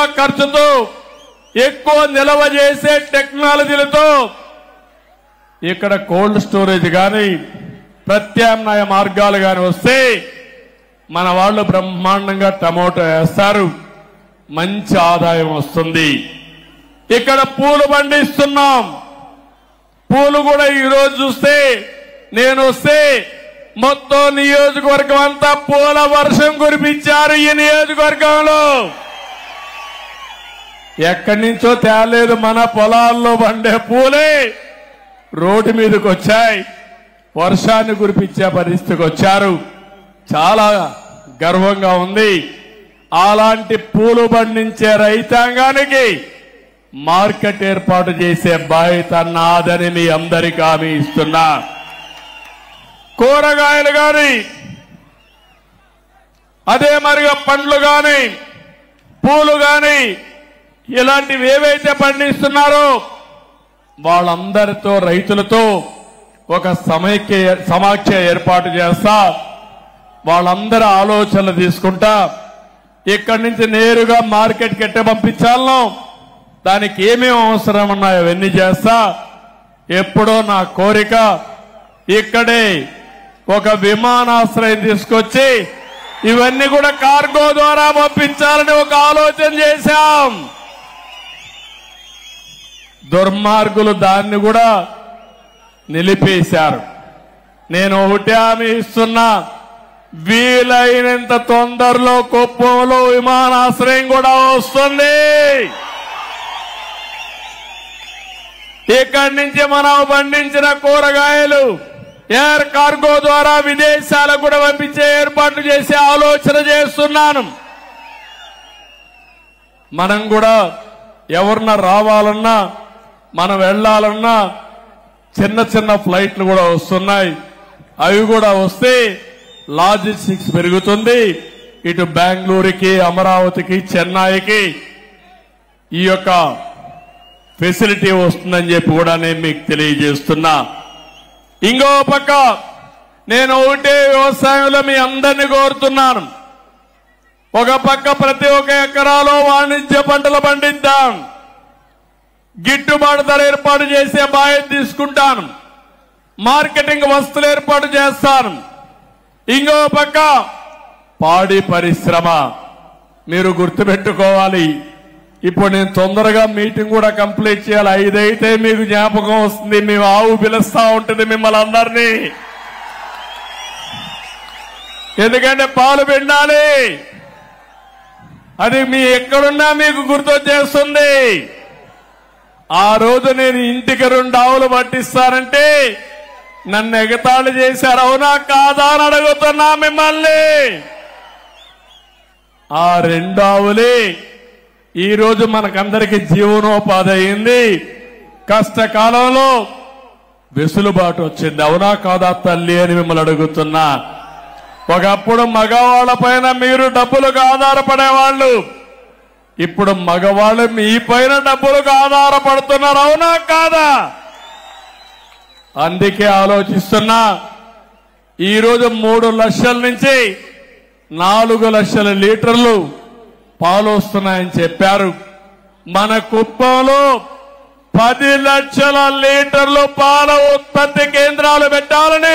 ఖర్చుతో ఎక్కువ నిల్వ చేసే టెక్నాలజీలతో ఇక్కడ కోల్డ్ స్టోరేజ్ కానీ ప్రత్యామ్నాయ మార్గాలు కానీ వస్తే మన వాళ్ళు బ్రహ్మాండంగా టమోటా వేస్తారు మంచి ఆదాయం వస్తుంది ఇక్కడ పూలు పండిస్తున్నాం పూలు కూడా ఈ రోజు చూస్తే నేను వస్తే మొత్తం నియోజకవర్గం అంతా పూల వర్షం కురిపించారు ఈ నియోజకవర్గంలో ఎక్కడి నుంచో తేలేదు మన పొలాల్లో పండే పూలే రోడ్డు మీదకి వచ్చాయి వర్షాన్ని కురిపించే పరిస్థితికి వచ్చారు చాలా గర్వంగా ఉంది అలాంటి పూలు పండించే రైతాంగానికి మార్కెట్ ఏర్పాటు చేసే బాధ్యత నాదని మీ అందరికీ హామీ ఇస్తున్నా కూరగాయలు గాని అదే మరిగా పండ్లు గాని పూలు గాని ఇలాంటివి ఏవైతే పండిస్తున్నారో వాళ్ళందరితో రైతులతో ఒక సమైక్య సమాఖ్య ఏర్పాటు చేస్తా వాళ్ళందరి ఆలోచనలు తీసుకుంటా ఇక్కడి నుంచి నేరుగా మార్కెట్కి ఎట్ట పంపించాలనో దానికి ఏమేమి అవసరం ఉన్నాయో అవన్నీ చేస్తా ఎప్పుడో నా కోరిక ఇక్కడే ఒక విమానాశ్రయం తీసుకొచ్చి ఇవన్నీ కూడా కార్గో ద్వారా పంపించాలని ఒక ఆలోచన చేశాం దుర్మార్గులు దాన్ని కూడా నిలిపేశారు నేను ఒకటే హామీ ఇస్తున్నా వీలైనంత తొందరలో కుప్పంలో విమానాశ్రయం కూడా వస్తుంది ఇక్కడి నుంచి మనం పండించిన కూరగాయలు ఎయిర్ కార్గో ద్వారా విదేశాలకు కూడా పంపించే ఏర్పాట్లు చేసే ఆలోచన చేస్తున్నాను మనం కూడా ఎవరన్నా రావాలన్నా మనం వెళ్ళాలన్నా చిన్న చిన్న ఫ్లైట్లు కూడా వస్తున్నాయి అవి కూడా వస్తే లాజిస్టిక్స్ పెరుగుతుంది ఇటు బెంగళూరుకి అమరావతికి చెన్నైకి ఈ యొక్క ఫెసిలిటీ వస్తుందని చెప్పి కూడా నేను మీకు తెలియజేస్తున్నా ఇంకో పక్క నేను ఒకటే వ్యవసాయంలో మీ అందరినీ కోరుతున్నాను ఒక పక్క ప్రతి ఒక్క ఎకరాలో వాణిజ్య పంటలు పండిద్దాం గిట్టుబాటు ధర ఏర్పాటు చేసే బాధ్యత తీసుకుంటాను మార్కెటింగ్ వస్తువులు ఏర్పాటు చేస్తాను ఇంకో పక్క పాడి పరిశ్రమ మీరు గుర్తుపెట్టుకోవాలి ఇప్పుడు నేను తొందరగా మీటింగ్ కూడా కంప్లీట్ చేయాలి ఐదైతే మీకు జ్ఞాపకం వస్తుంది మేము ఆవు పిలుస్తా ఉంటుంది మిమ్మల్ని అందరినీ ఎందుకంటే పాలు పిండాలి అది మీ ఎక్కడున్నా మీకు గుర్తొచ్చేస్తుంది ఆ రోజు నేను ఇంటికి రెండు ఆవులు పట్టిస్తానంటే నన్ను ఎగతాళి చేశారు అవునా కాదా అని అడుగుతున్నా మిమ్మల్ని ఆ రెండు ఆవులే ఈ రోజు మనకందరికి జీవనోపాధి అయింది కష్టకాలంలో వెసులుబాటు వచ్చింది అవునా కాదా తల్లి అని మిమ్మల్ని అడుగుతున్నా ఒకప్పుడు మగవాళ్ల పైన మీరు డబ్బులకు ఆధారపడేవాళ్ళు ఇప్పుడు మగవాళ్ళు మీ పైన డబ్బులకు ఆధారపడుతున్నారు అవునా కాదా అందుకే ఆలోచిస్తున్నా ఈ రోజు మూడు లక్షల నుంచి నాలుగు లక్షల లీటర్లు పాలు వస్తున్నాయని చెప్పారు మన కుప్పంలో పది లక్షల లీటర్లు పాల ఉత్పత్తి కేంద్రాలు పెట్టాలని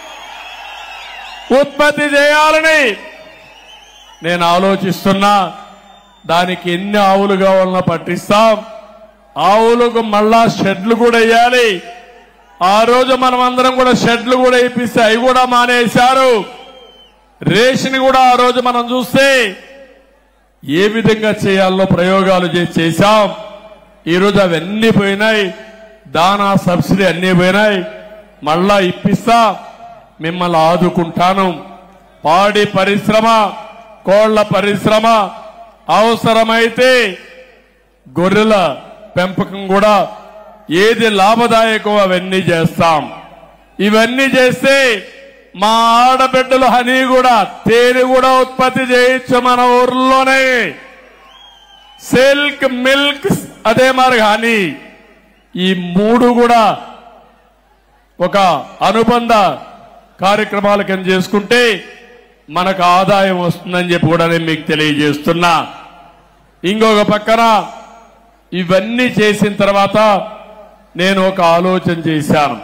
ఉత్పత్తి చేయాలని నేను ఆలోచిస్తున్నా దానికి ఎన్ని ఆవులు కావాలన్నా పట్టిస్తాం ఆవులకు మళ్ళా షెడ్లు కూడా వేయాలి ఆ రోజు మనం అందరం కూడా షెడ్లు కూడా ఇప్పిస్తే అవి కూడా మానేశారు రేషన్ కూడా ఆ రోజు మనం చూస్తే ఏ విధంగా చేయాలో ప్రయోగాలు చేసి చేశాం ఈరోజు అవన్నీ పోయినాయి దానా సబ్సిడీ అన్ని పోయినాయి మళ్ళా ఇప్పిస్తా మిమ్మల్ని ఆదుకుంటాను పాడి పరిశ్రమ కోళ్ల పరిశ్రమ అవసరమైతే గొర్రెల పెంపకం కూడా ఏది లాభదాయకం అవన్నీ చేస్తాం ఇవన్నీ చేస్తే మా ఆడబిడ్డలు హనీ కూడా తేనె కూడా ఉత్పత్తి చేయొచ్చు మన ఊర్లోనే సిల్క్ మిల్క్ అదే మరి హనీ ఈ మూడు కూడా ఒక అనుబంధ కార్యక్రమాలు కింద చేసుకుంటే మనకు ఆదాయం వస్తుందని చెప్పి కూడా నేను మీకు తెలియజేస్తున్నా ఇంకొక పక్కన ఇవన్నీ చేసిన తర్వాత నేను ఒక ఆలోచన చేశాను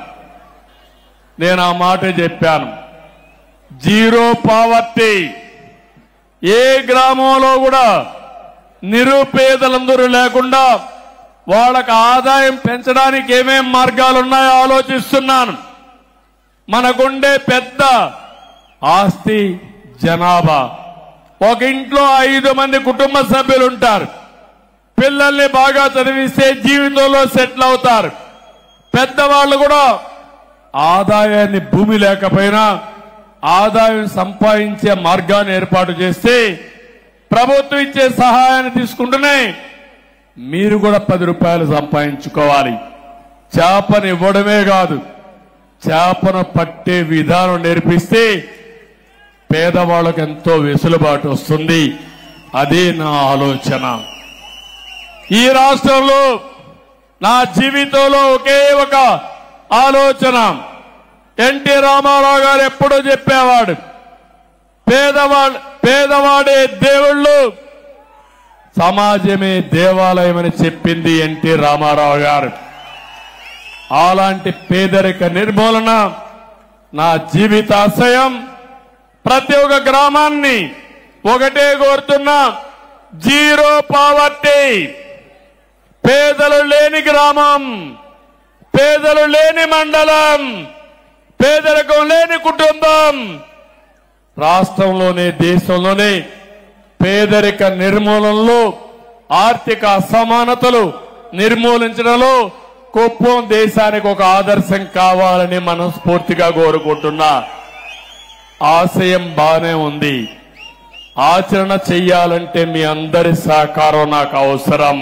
నేను ఆ మాట చెప్పాను జీరో పావర్టీ ఏ గ్రామంలో కూడా నిరుపేదలందరూ లేకుండా వాళ్ళకి ఆదాయం పెంచడానికి ఏమేం మార్గాలు ఉన్నాయో ఆలోచిస్తున్నాను మనకుండే పెద్ద ఆస్తి జనాభా ఒక ఇంట్లో ఐదు మంది కుటుంబ సభ్యులు ఉంటారు పిల్లల్ని బాగా చదివిస్తే జీవితంలో సెటిల్ అవుతారు పెద్దవాళ్ళు కూడా ఆదాయాన్ని భూమి లేకపోయినా ఆదాయం సంపాదించే మార్గాన్ని ఏర్పాటు చేస్తే ప్రభుత్వం ఇచ్చే సహాయాన్ని తీసుకుంటూనే మీరు కూడా పది రూపాయలు సంపాదించుకోవాలి చేపను ఇవ్వడమే కాదు చేపను పట్టే విధానం నేర్పిస్తే పేదవాళ్ళకు ఎంతో వెసులుబాటు వస్తుంది అదే నా ఆలోచన ఈ రాష్ట్రంలో నా జీవితంలో ఒకే ఒక ఆలోచన ఎన్టీ రామారావు గారు ఎప్పుడూ చెప్పేవాడు పేదవాడు పేదవాడే దేవుళ్ళు సమాజమే దేవాలయం అని చెప్పింది ఎన్టీ రామారావు గారు అలాంటి పేదరిక నిర్మూలన నా జీవితాశయం ప్రతి ఒక్క గ్రామాన్ని ఒకటే కోరుతున్నా జీరో పావర్టీ పేదలు లేని గ్రామం పేదలు లేని మండలం పేదరికం లేని కుటుంబం రాష్ట్రంలోనే దేశంలోనే పేదరిక నిర్మూలనలో ఆర్థిక అసమానతలు నిర్మూలించడంలో కుప్పం దేశానికి ఒక ఆదర్శం కావాలని మనస్ఫూర్తిగా కోరుకుంటున్నా ఆశయం బానే ఉంది ఆచరణ చెయ్యాలంటే మీ అందరి సహకారం నాకు అవసరం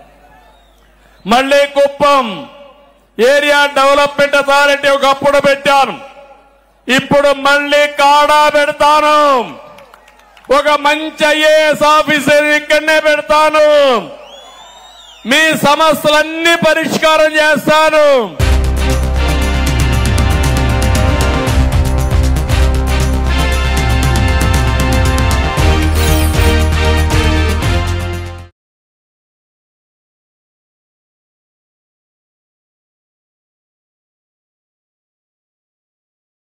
మళ్ళీ కుప్పం ఏరియా డెవలప్మెంట్ అథారిటీ ఒకప్పుడు పెట్టాను ఇప్పుడు మళ్ళీ కాడా పెడతాను ఒక మంచి ఐఏఎస్ ఆఫీసర్ ఇక్కడనే పెడతాను మీ సమస్యలన్నీ పరిష్కారం చేస్తాను